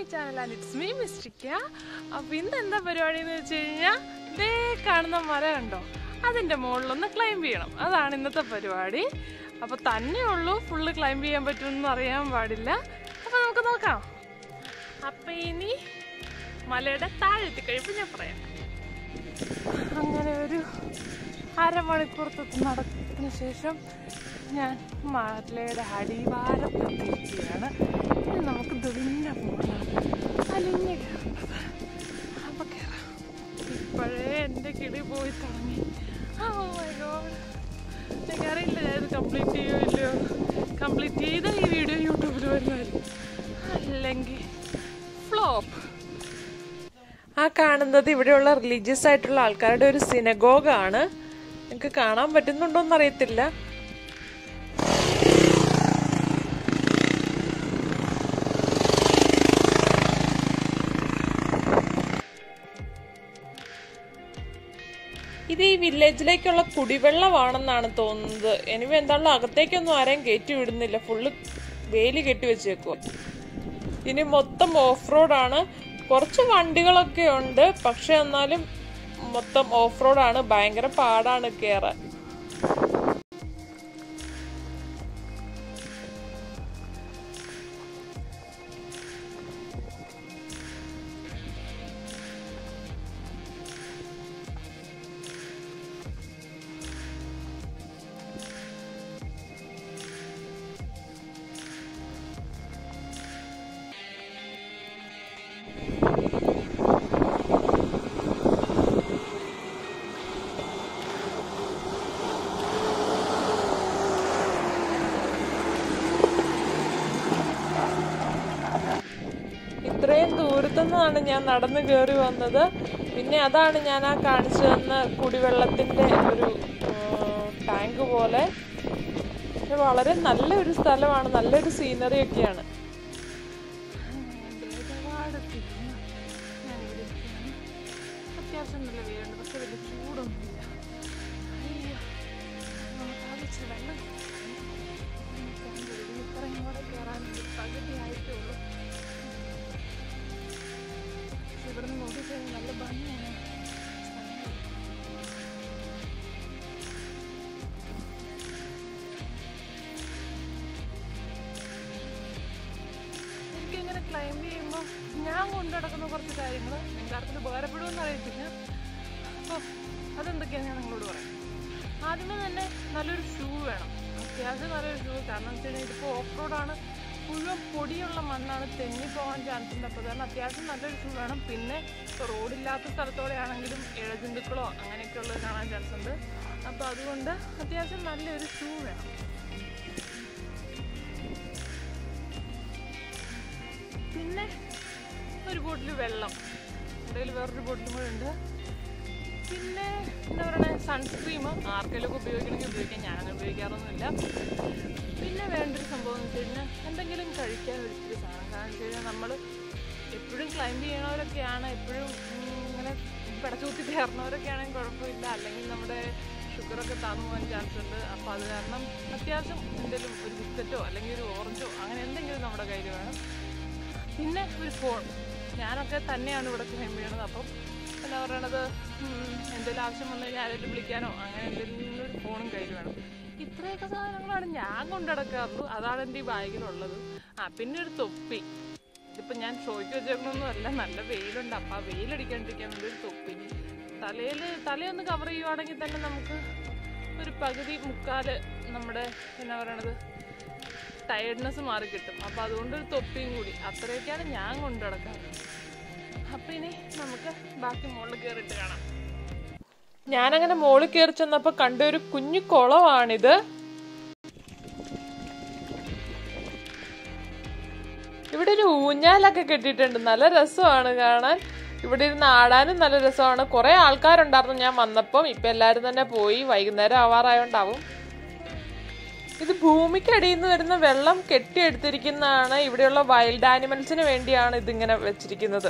My channel and it's me മിസ്റ്റിക്ക അപ്പോൾ ഇന്ന് എന്താ പരിപാടി എന്ന് വെച്ച് കഴിഞ്ഞാൽ ദേ കാണുന്ന മരം കണ്ടോ അതിൻ്റെ മുകളിലൊന്ന് ക്ലൈംബ് ചെയ്യണം അതാണ് ഇന്നത്തെ പരിപാടി അപ്പോൾ തന്നെ ഉള്ളൂ ഫുള്ള് ക്ലൈംബ് ചെയ്യാൻ പറ്റുമെന്ന് അറിയാൻ പാടില്ല അപ്പോൾ നമുക്ക് നോക്കാം അപ്പം ഇനി മലയുടെ താഴെത്തി കഴിയുമ്പോൾ ഞാൻ പറയാം അങ്ങനെ ഒരു അരമണിക്കൂറത്തെ നടത്തിന് ശേഷം ഞാൻ മലയുടെ അടിവാരത്തെത്തിയിരിക്കുകയാണ് ഇനി നമുക്ക് ദുളിഞ്ഞ പോകണം അലിഞ്ഞ് കയറുന്നത് അപ്പൊ കയറാം ഇപ്പോഴേ എൻ്റെ കിളി പോയി തുടങ്ങി ഓ മൈ ഗോഡ് എനിക്കറിയില്ല ഞാൻ ഇത് കംപ്ലീറ്റ് ചെയ്യോ ഇല്ലയോ കംപ്ലീറ്റ് ചെയ്ത ഈ വീഡിയോ യൂട്യൂബിൽ വരുന്നതായിരിക്കും അല്ലെങ്കിൽ ഫ്ലോപ്പ് ആ കാണുന്നത് ഇവിടെയുള്ള റിലീജിയസ് ആയിട്ടുള്ള ആൾക്കാരുടെ ഒരു സിനഗോഗാണ് നിങ്ങൾക്ക് കാണാൻ പറ്റുന്നുണ്ടോന്ന് അറിയത്തില്ല ഇത് ഈ വില്ലേജിലേക്കുള്ള കുടിവെള്ളമാണെന്നാണ് തോന്നുന്നത് എനിവ എന്താണല്ലോ അകത്തേക്കൊന്നും ആരെയും കയറ്റി വിടുന്നില്ല ഫുള്ള് വേലി കെട്ടി വെച്ചേക്കുക ഇനി മൊത്തം ഓഫ് റോഡാണ് കുറച്ച് വണ്ടികളൊക്കെ ഉണ്ട് പക്ഷെ എന്നാലും മൊത്തം ഓഫ് റോഡാണ് ഭയങ്കര പാടാണ് കയറാൻ ഇത്രയും ദൂരത്തുനിന്നാണ് ഞാൻ നടന്നു കയറി വന്നത് പിന്നെ അതാണ് ഞാൻ ആ കാണിച്ചു തന്ന കുടിവെള്ളത്തിന്റെ ഒരു ടാങ്ക് പോലെ പക്ഷെ വളരെ നല്ലൊരു സ്ഥലമാണ് നല്ലൊരു സീനറി ഒക്കെയാണ് അത്യാവശ്യം നല്ല വീടുണ്ട് പക്ഷെ വലിയ ചൂടൊന്നുമില്ല അയ്യോ നമുക്ക് ആവശ്യം വെള്ളം ഇത്രയും കൂടെ കയറാൻ പകുതിയായിട്ടേ ഉള്ളൂ പക്ഷെ ഇവിടുന്ന് നോക്കിക്കഴിഞ്ഞാൽ നല്ല ഭംഗിയാണ് എനിക്ക് ഇങ്ങനെ ക്ലൈംബ് ചെയ്യുമ്പോൾ ഞാൻ കൊണ്ടു നടക്കുന്ന കുറച്ച് കാര്യങ്ങൾ എല്ലാവർക്കും ഉപകാരപ്പെടുമെന്ന് അറിയത്തില്ല അപ്പോൾ അതെന്തൊക്കെയാണ് ഞാൻ നിങ്ങളോട് പറയാം ആദ്യമേ തന്നെ നല്ലൊരു ഷൂ വേണം അത്യാവശ്യം നല്ലൊരു ഷൂ കാരണം എന്ന് വെച്ച് കഴിഞ്ഞാൽ ഇതിപ്പോൾ ഓഫ് റോഡാണ് മുഴുവൻ പൊടിയുള്ള മണ്ണാണ് തെന്നി പോകാൻ ചാൻസ് ഉണ്ട് അപ്പോൾ കാരണം അത്യാവശ്യം നല്ലൊരു ഷൂ വേണം പിന്നെ ഇപ്പോൾ റോഡില്ലാത്ത സ്ഥലത്തോടെ ആണെങ്കിലും ഇഴജന്തുക്കളോ അങ്ങനെയൊക്കെ ഉള്ളത് കാണാൻ ചാൻസ് ഉണ്ട് അപ്പോൾ അതുകൊണ്ട് അത്യാവശ്യം നല്ലൊരു ഷൂ വേണം പിന്നെ ഒരു ബോട്ടിൽ വെള്ളം ഇടയിൽ വേറൊരു ബോട്ടിലും കൂടെ ഉണ്ട് പിന്നെ എന്താ പറയണേ സൺസ്ക്രീം ആർക്കെങ്കിലും ഉപയോഗിക്കണമെങ്കിൽ ഉപയോഗിക്കാം ഞാനങ്ങനെ ഉപയോഗിക്കാറൊന്നുമില്ല പിന്നെ വേണ്ടൊരു സംഭവം എന്ന് വെച്ച് കഴിഞ്ഞാൽ എന്തെങ്കിലും കഴിക്കാൻ ഒരിച്ചിരി സാധനം കാരണം വെച്ച് കഴിഞ്ഞാൽ നമ്മൾ എപ്പോഴും ക്ലൈംബ് ചെയ്യണവരൊക്കെയാണ് എപ്പോഴും ഇങ്ങനെ പിടച്ചുകുത്തി കയറുന്നവരൊക്കെ ആണെങ്കിൽ കുഴപ്പമില്ല അല്ലെങ്കിൽ നമ്മുടെ ഷുഗറൊക്കെ താന്നു പോകാൻ ചാൻസ് ഉണ്ട് അപ്പോൾ അത് കാരണം അത്യാവശ്യം എന്തെങ്കിലും ഒരു ബിസ്ക്കറ്റോ അല്ലെങ്കിൽ ഒരു ഓറഞ്ചോ അങ്ങനെ എന്തെങ്കിലും നമ്മുടെ കയ്യിൽ വേണം പിന്നെ ഒരു ഫോൺ ഞാനൊക്കെ തന്നെയാണ് ഇവിടെ ക്ലൈം ചെയ്യണത് അപ്പം എന്താ പറയണത് എന്തെങ്കിലും ആവശ്യം വന്നു കഴിഞ്ഞാൽ ആരെങ്കിലും വിളിക്കാനോ അങ്ങനെ എന്തെങ്കിലും ഒരു ഫോണും കയ്യിൽ വേണം ഇത്രയൊക്കെ സാധനങ്ങളാണ് ഞാൻ കൊണ്ടു നടക്കാറുള്ളൂ അതാണ് എൻ്റെ ഈ ബാഗിലുള്ളത് ആ പിന്നെ ഒരു തൊപ്പി ഇതിപ്പോൾ ഞാൻ ഷോയ്ക്ക് വെച്ചേക്കണമൊന്നും അല്ല നല്ല വെയിലുണ്ട് അപ്പം ആ വെയിലടിക്കാണ്ടിരിക്കാൻ വേണ്ടി ഒരു തൊപ്പി തലയിൽ തലയൊന്ന് കവർ ചെയ്യുവാണെങ്കിൽ തന്നെ നമുക്ക് ഒരു പകുതി മുക്കാല് നമ്മുടെ എന്നാ പറയണത് ടയർഡ്നെസ് മാറി കിട്ടും അപ്പം അതുകൊണ്ട് ഒരു തൊപ്പിയും കൂടി അത്രയൊക്കെയാണ് ഞാൻ കൊണ്ടു നടക്കാറ് അപ്പം ഇനി നമുക്ക് ബാക്കി മുകളിൽ കയറിയിട്ട് കാണാം ഞാനങ്ങനെ മുകളിൽ കയറി ചെന്നപ്പോൾ കണ്ട ഒരു കുഞ്ഞു കുളമാണിത് ഇവിടെ ഒരു ഊഞ്ഞാലൊക്കെ കെട്ടിയിട്ടുണ്ട് നല്ല രസമാണ് കാണാൻ ഇവിടെ ഇരുന്ന് ആടാനും നല്ല രസമാണ് കുറെ ആൾക്കാരുണ്ടായിരുന്നു ഞാൻ വന്നപ്പം ഇപ്പൊ എല്ലാരും തന്നെ പോയി വൈകുന്നേരം ആവാറായോണ്ടാവും ഇത് ഭൂമിക്കടിയിൽ നിന്ന് വരുന്ന വെള്ളം കെട്ടിയെടുത്തിരിക്കുന്നതാണ് ഇവിടെയുള്ള വൈൽഡ് ആനിമൽസിന് വേണ്ടിയാണ് ഇതിങ്ങനെ വെച്ചിരിക്കുന്നത്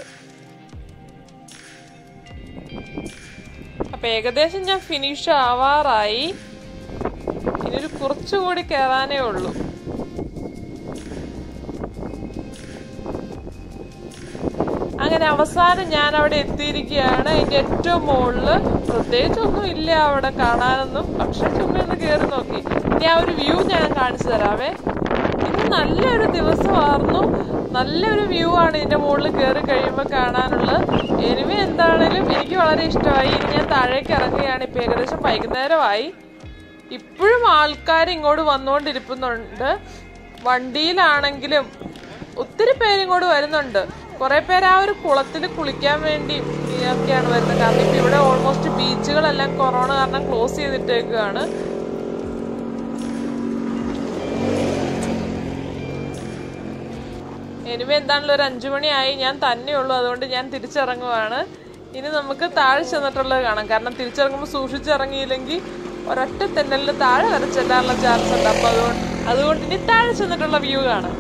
അപ്പൊ ഏകദേശം ഞാൻ ഫിനിഷ് ആവാറായി ഇനിയൊരു കുറച്ചുകൂടി കയറാനേ ഉള്ളൂ അങ്ങനെ അവസാനം ഞാൻ അവിടെ എത്തിയിരിക്കുകയാണ് അതിന്റെ ഏറ്റവും മുകളില് പ്രത്യേകിച്ചൊന്നും ഇല്ല അവിടെ കാണാനൊന്നും പക്ഷെ ചുമ്മാ ഒന്ന് കയറി നോക്കി ഇനി ആ ഒരു വ്യൂ ഞാൻ കാണിച്ചു തരാവേ ഇന്ന് നല്ലൊരു ദിവസമായിരുന്നു നല്ലൊരു വ്യൂ ആണ് ഇതിന്റെ മുകളിൽ കയറി കഴിയുമ്പോൾ കാണാനുള്ളത് എനിവേ എന്താണേലും എനിക്ക് വളരെ ഇഷ്ടമായി ഇനി ഞാൻ താഴേക്ക് ഇറങ്ങുകയാണ് ഇപ്പൊ ഏകദേശം വൈകുന്നേരമായി ഇപ്പോഴും ആൾക്കാർ ഇങ്ങോട്ട് വന്നുകൊണ്ടിരിക്കുന്നുണ്ട് വണ്ടിയിലാണെങ്കിലും ഒത്തിരി പേര് ഇങ്ങോട്ട് വരുന്നുണ്ട് കുറെ പേര് ആ ഒരു കുളത്തിൽ കുളിക്കാൻ വേണ്ടി ഒക്കെയാണ് വരുന്നത് കാരണം ഇപ്പൊ ഇവിടെ ഓൾമോസ്റ്റ് ബീച്ചുകളെല്ലാം കൊറോണ കാരണം ക്ലോസ് ചെയ്തിട്ടേക്കുകയാണ് എനിവേ എന്താണല്ലോ ഒരു അഞ്ചു മണിയായി ഞാൻ തന്നെയുള്ളൂ അതുകൊണ്ട് ഞാൻ തിരിച്ചിറങ്ങുവാണ് ഇനി നമുക്ക് താഴെ ചെന്നിട്ടുള്ളത് കാണാം കാരണം തിരിച്ചിറങ്ങുമ്പോൾ സൂക്ഷിച്ചിറങ്ങിയില്ലെങ്കിൽ ഒരൊറ്റ തെന്നലിൽ താഴെ വരെ ചെല്ലാനുള്ള ചാൻസ് ഉണ്ട് അപ്പൊ അതുകൊണ്ട് അതുകൊണ്ട് ഇനി താഴെ ചെന്നിട്ടുള്ള വ്യൂ കാണാം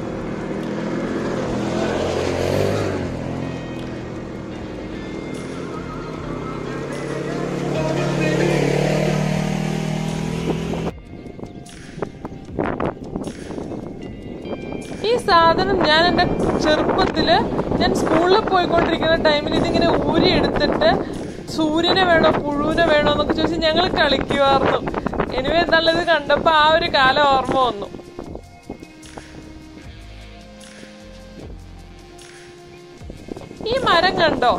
ഈ സാധനം ഞാൻ എൻ്റെ ചെറുപ്പത്തില് ഞാൻ സ്കൂളിൽ പോയിക്കൊണ്ടിരിക്കുന്ന ടൈമിൽ ഇതിങ്ങനെ ഊരി എടുത്തിട്ട് സൂര്യനെ വേണോ പുഴുവിനെ വേണോ എന്നൊക്കെ ചോദിച്ച് ഞങ്ങൾ കളിക്കുമായിരുന്നു എനിവേ നല്ലത് കണ്ടപ്പോ ആ ഒരു കാലം ഓർമ്മ വന്നു ഈ മരം കണ്ടോ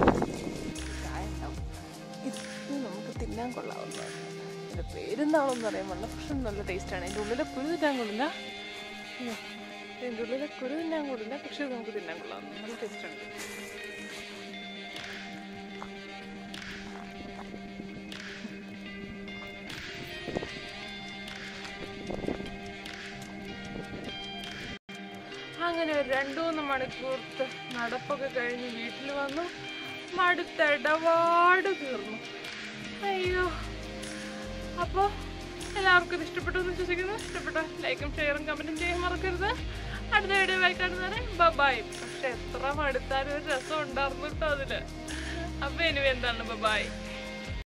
ഇത് നമുക്ക് തിന്നാൻ കൊള്ളാവുന്നതാണ് ഇതിന്റെ പേരെന്താണെന്ന് അറിയാൻ പാടില്ല പക്ഷെ നല്ല ടേസ്റ്റാണ് ഇതിന്റെ ഉള്ളിലെ കുരു തിന്നാൻ കൊള്ളില്ല ഉം. ഇതിന്റെ ഉള്ളിലെ കുരു തിന്നാൻ കൊള്ളില്ല പക്ഷെ ഇത് നമുക്ക് തിന്നാൻ കൊള്ളാം നല്ല ടേസ്റ്റ് ഉണ്ട് അങ്ങനെ ഒരു രണ്ടു മൂന്ന് മണിക്കൂർത്ത് നടപ്പൊക്കെ കഴിഞ്ഞ് വീട്ടിൽ വന്നു മടുത്തിടപാട് തീർന്നു അയ്യോ അപ്പോൾ എല്ലാവർക്കും ഇത് ഇഷ്ടപ്പെട്ടു എന്ന് വിശ്വസിക്കുന്നു ഇഷ്ടപ്പെട്ട ലൈക്കും ഷെയറും കമൻറ്റും ചെയ്യാൻ മറക്കരുത് അടുത്ത വീഡിയോ ആയി കാണുന്നവരെ ബബായ് പക്ഷെ എത്ര മടുത്താലും ഒരു രസം ഉണ്ടായിരുന്നു കേട്ടോ അതില് അപ്പൊ ഇനി എന്താണ് ബബായ്